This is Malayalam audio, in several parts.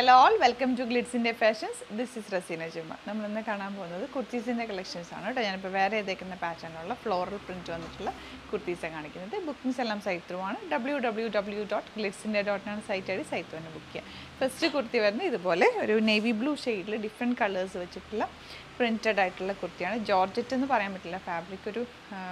ഹലോ ഓൾ വെൽക്കം ടു ഗ്ലിറ്റ്സിൻ്റെ fashions this is Raseena Juma നമ്മളിന്ന് കാണാൻ പോകുന്നത് കുർത്തീസിൻ്റെ കളക്ഷൻസ് ആണ് കേട്ടോ ഞാനിപ്പോൾ വേറെ ഏതേക്കുന്ന പാറ്റേണിലുള്ള ഫ്ലോറൽ പ്രിൻറ്റ് വന്നിട്ടുള്ള കുർത്തീസാണ് കാണിക്കുന്നത് ബുക്കിംഗ്സ് എല്ലാം സൈറ്റ് ത്രൂ ആണ് ഡബ്ല്യൂ ഡബ്ല്യൂ ഡബ്ല്യൂ ഡോട്ട് ഗ്ലിറ്റ്സിൻ്റെ ഡോട്ടിനാണ് സൈറ്റ് ഐ ഡി സൈറ്റ് തന്നെ ബുക്ക് ചെയ്യുക ഫസ്റ്റ് കുർത്തി വരുന്നത് ഇതുപോലെ ഒരു നേവി ബ്ലൂ ഷെയ്ഡിൽ ഡിഫറെൻറ്റ് കളേഴ്സ് വെച്ചിട്ടുള്ള പ്രിൻറ്റഡ് ആയിട്ടുള്ള കുർത്തിയാണ് ജോർജറ്റ് എന്ന് പറയാൻ പറ്റില്ല ഫാബ്രിക് ഒരു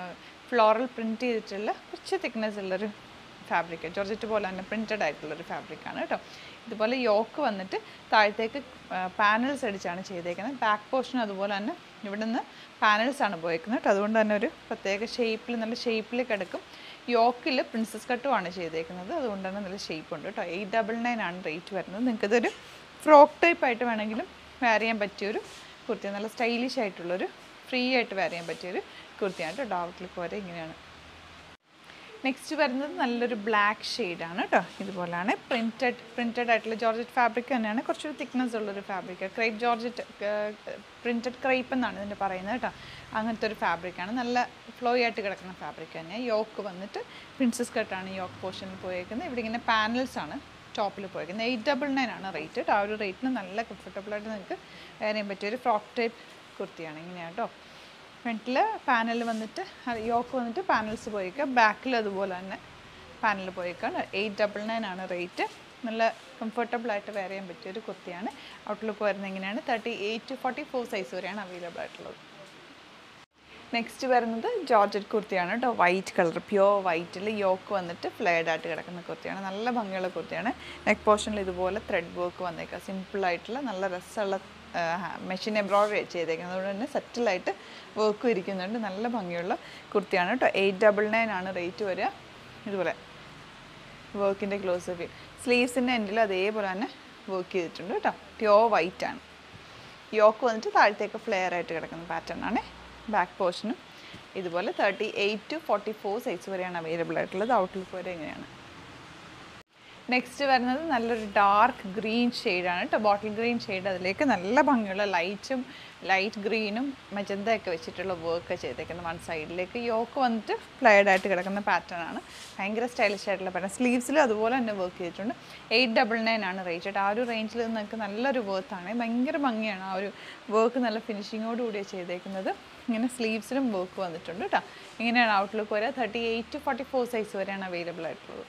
ഫ്ലോറൽ പ്രിൻറ്റ് ചെയ്തിട്ടുള്ള കുറച്ച് തിക്നെസ് ഉള്ളൊരു ഫാബ്രിക് ജോർജറ്റ് പോലെ തന്നെ പ്രിൻറ്റഡ് ആയിട്ടുള്ളൊരു ഫാബ്രിക്കാണ് കേട്ടോ ഇതുപോലെ യോക്ക് വന്നിട്ട് താഴത്തേക്ക് പാനൽസ് അടിച്ചാണ് ചെയ്തേക്കുന്നത് ബാക്ക് പോർഷൻ അതുപോലെ തന്നെ ഇവിടെ നിന്ന് പാനൽസ് ആണ് പോയേക്കുന്നത് കേട്ടോ അതുകൊണ്ട് തന്നെ ഒരു പ്രത്യേക ഷേപ്പിൽ നല്ല ഷേപ്പിൽ കിടക്കും യോക്കിൽ പ്രിൻസസ് കട്ടുമാണ് ചെയ്തേക്കുന്നത് അതുകൊണ്ട് തന്നെ നല്ല ഷേപ്പ് ഉണ്ട് കേട്ടോ എയ്റ്റ് ഡബിൾ നയൻ ആണ് റേറ്റ് വരുന്നത് നിങ്ങൾക്കിതൊരു ഫ്രോക്ക് ടൈപ്പ് ആയിട്ട് വേണമെങ്കിലും വെയർ ചെയ്യാൻ പറ്റിയൊരു കുർത്തി നല്ല സ്റ്റൈലിഷ് ആയിട്ടുള്ളൊരു ഫ്രീ ആയിട്ട് വെയർ ചെയ്യാൻ പറ്റിയൊരു കുർത്തിയാണ് കേട്ടോ ഡാവട്ടിലേക്ക് വരെ ഇങ്ങനെയാണ് നെക്സ്റ്റ് വരുന്നത് നല്ലൊരു ബ്ലാക്ക് ഷെയ്ഡാണ് കേട്ടോ ഇതുപോലെയാണ് പ്രിൻറ്റഡ് പ്രിൻറ്റഡ് ആയിട്ടുള്ള ജോർജറ്റ് ഫാബ്രിക് തന്നെയാണ് കുറച്ചൊരു തിക്നെസ് ഉള്ളൊരു fabric crepe georgette printed crepe എന്നാണ് ഇതിൻ്റെ പറയുന്നത് കേട്ടോ അങ്ങനത്തെ ഒരു ഫാബ്രിക്കാണ് നല്ല ഫ്ലോ ആയിട്ട് കിടക്കുന്ന ഫാബ്രിക് തന്നെയാണ് യോക്ക് വന്നിട്ട് പ്രിൻസസ് കട്ടാണ് യോക്ക് പോർഷനിൽ പോയേക്കുന്നത് ഇവിടെ ഇങ്ങനെ പാനൽസ് ആണ് ടോപ്പിൽ പോയിരിക്കുന്നത് എയ്റ്റ് ഡബിൾ നയൻ ആണ് റേറ്റ് ആ ഒരു റേറ്റിന് നല്ല കംഫർട്ടബിളായിട്ട് നിങ്ങൾക്ക് വെയർ ചെയ്യാൻ പറ്റിയ ഒരു ഫ്രോക്ക് ടൈപ്പ് കുർത്തിയാണ് ഇങ്ങനെയാണ് കേട്ടോ ഫ്രണ്ടിൽ പാനൽ വന്നിട്ട് യോക്ക് വന്നിട്ട് പാനൽസ് പോയേക്കുക ബാക്കിൽ അതുപോലെ തന്നെ പാനൽ പോയേക്കാണ് എയ്റ്റ് ഡബിൾ നയൻ ആണ് റേറ്റ് നല്ല കംഫർട്ടബിൾ ആയിട്ട് വെയർ ചെയ്യാൻ പറ്റിയ ഒരു കുർത്തിയാണ് ഔട്ട്ലുക്ക് വരുന്നത് എങ്ങനെയാണ് thirty eight to forty four size വരെയാണ് അവൈലബിൾ ആയിട്ടുള്ളത് നെക്സ്റ്റ് വരുന്നത് ജോർജറ്റ് കുർത്തിയാണ് കേട്ടോ വൈറ്റ് കളർ പ്യുവർ വൈറ്റിൽ യോക്ക് വന്നിട്ട് ഫ്ലെയർഡ് ആയിട്ട് കിടക്കുന്ന കുർത്തിയാണ് നല്ല ഭംഗിയുള്ള കുർത്തിയാണ് നെക്ക് പോർഷനിൽ ഇതുപോലെ ത്രെഡ് വർക്ക് വന്നേക്കുക സിമ്പിളായിട്ടുള്ള നല്ല രസമുള്ള മെഷീൻ എംബ്രോയിഡറി ചെയ്തേക്കുന്നത് അതുകൊണ്ട് തന്നെ സെറ്റിലായിട്ട് വർക്കും ഇരിക്കുന്നുണ്ട് നല്ല ഭംഗിയുള്ള കുർത്തിയാണ് കേട്ടോ എയ്റ്റ് ഡബിൾ നയൻ ആണ് റേറ്റ് വരിക ഇതുപോലെ വർക്കിൻ്റെ ക്ലോസ് വ്യൂ സ്ലീവ്സിൻ്റെ എൻഡിൽ അതേപോലെ തന്നെ വർക്ക് ചെയ്തിട്ടുണ്ട് കേട്ടോ പ്യുവർ വൈറ്റ് ആണ് യോക്ക് വന്നിട്ട് താഴത്തേക്ക് ഫ്ലെയർ ആയിട്ട് കിടക്കുന്ന പാറ്റേൺ ആണ് ബാക്ക് പോർഷനും ഇതുപോലെ thirty eight to forty four size വരെയാണ് അവൈലബിൾ ആയിട്ടുള്ളത് ഔട്ട്ലുക്ക് വരെ ഇങ്ങനെയാണ് നെക്സ്റ്റ് വരുന്നത് നല്ലൊരു ഡാർക്ക് ഗ്രീൻ ഷെയ്ഡാണ് കേട്ടോ ബോട്ടിൽ ഗ്രീൻ ഷെയ്ഡ് അതിലേക്ക് നല്ല ഭംഗിയുള്ള ലൈറ്റും ലൈറ്റ് ഗ്രീനും മജന്തയൊക്കെ വെച്ചിട്ടുള്ള വർക്ക് ചെയ്തേക്കുന്നത് വൺ സൈഡിലേക്ക് യോക്ക് വന്നിട്ട് ഫ്ലൈഡ് ആയിട്ട് കിടക്കുന്ന പാറ്റേൺ ആണ് ഭയങ്കര സ്റ്റൈലിഷ് ആയിട്ടുള്ള പാറ്റേൺ സ്ലീവ്സിലും അതുപോലെ തന്നെ വർക്ക് ചെയ്തിട്ടുണ്ട് എയ്റ്റ് ഡബിൾ നയൻ ആണ് റേറ്റ് ആ ഒരു റേഞ്ചിൽ നിങ്ങൾക്ക് നല്ലൊരു വർത്താണ് ഭയങ്കര ഭംഗിയാണ് ആ ഒരു വർക്ക് നല്ല ഫിനിഷിങ്ങോട് കൂടിയാണ് ചെയ്തേക്കുന്നത് ഇങ്ങനെ സ്ലീവ്സിലും വർക്ക് വന്നിട്ടുണ്ട് കേട്ടോ ഇങ്ങനെയാണ് ഔട്ട്ലുക്ക് വരെ thirty eight to forty four size വരെയാണ് അവൈലബിൾ ആയിട്ടുള്ളത്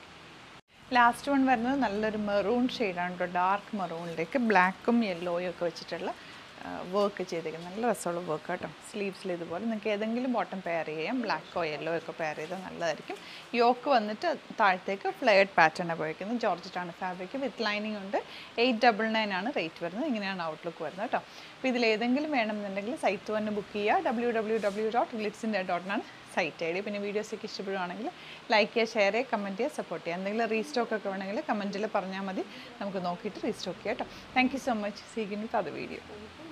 ലാസ്റ്റ് വൺ വരുന്നത് നല്ലൊരു മെറൂൺ ഷെയ്ഡാണ് കേട്ടോ ഡാർക്ക് മെറൂണിലേക്ക് ബ്ലാക്കും യെല്ലോയും ഒക്കെ വെച്ചിട്ടുള്ള വർക്ക് ചെയ്തേക്കുന്നത് നല്ല രസമുള്ള വർക്ക് കേട്ടോ സ്ലീവ്സിൽ ഇതുപോലെ നിങ്ങൾക്ക് ഏതെങ്കിലും ബോട്ടം പെയർ ചെയ്യാം ബ്ലാക്കോ യെല്ലോ ഒക്കെ പെയർ ചെയ്താൽ നല്ലതായിരിക്കും യോക്ക് വന്നിട്ട് താഴത്തേക്ക് ഫ്ലെയർഡ് പാറ്റേൺ പോയിരിക്കുന്നത് ജോർജറ്റാണ് ഫാബ്രിക് വിത്ത് ലൈനിങ് ഉണ്ട് എയ്റ്റ് ഡബിൾ നയൻ ആണ് റേറ്റ് വരുന്നത് ഇങ്ങനെയാണ് ഔട്ട്ലുക്ക് വരുന്നത് കേട്ടോ അപ്പോൾ ഇതിൽ ഏതെങ്കിലും വേണമെന്നുണ്ടെങ്കിൽ സൈറ്റ് തന്നെ ബുക്ക് ചെയ്യുക ഡബ്ല്യൂ ഡബ്ല്യൂ ഡബ്ല്യൂ ഡോട്ട് ഗ്ലിറ്റ്സിൻ്റെ ഡോട്ടിനാണ് സൈറ്റ് ഐ ഡി പിന്നെ വീഡിയോസൊക്കെ ഇഷ്ടപ്പെടുവാണെങ്കിൽ ലൈക്ക് ചെയ്യുക ഷെയർ ചെയ്യുക കമൻറ്റ് ചെയ്യുക സപ്പോർട്ട് ചെയ്യുക എന്തെങ്കിലും റീസ്റ്റോക്ക് ഒക്കെ വേണമെങ്കിൽ കമൻറ്റിൽ പറഞ്ഞാൽ മതി നമുക്ക് നോക്കിയിട്ട് റീസ്റ്റോക്ക് ചെയ്യാം കേട്ടോ താങ്ക് യു സോ മച്ച് സീക്കിൻ വിത്ത് അത് വീഡിയോ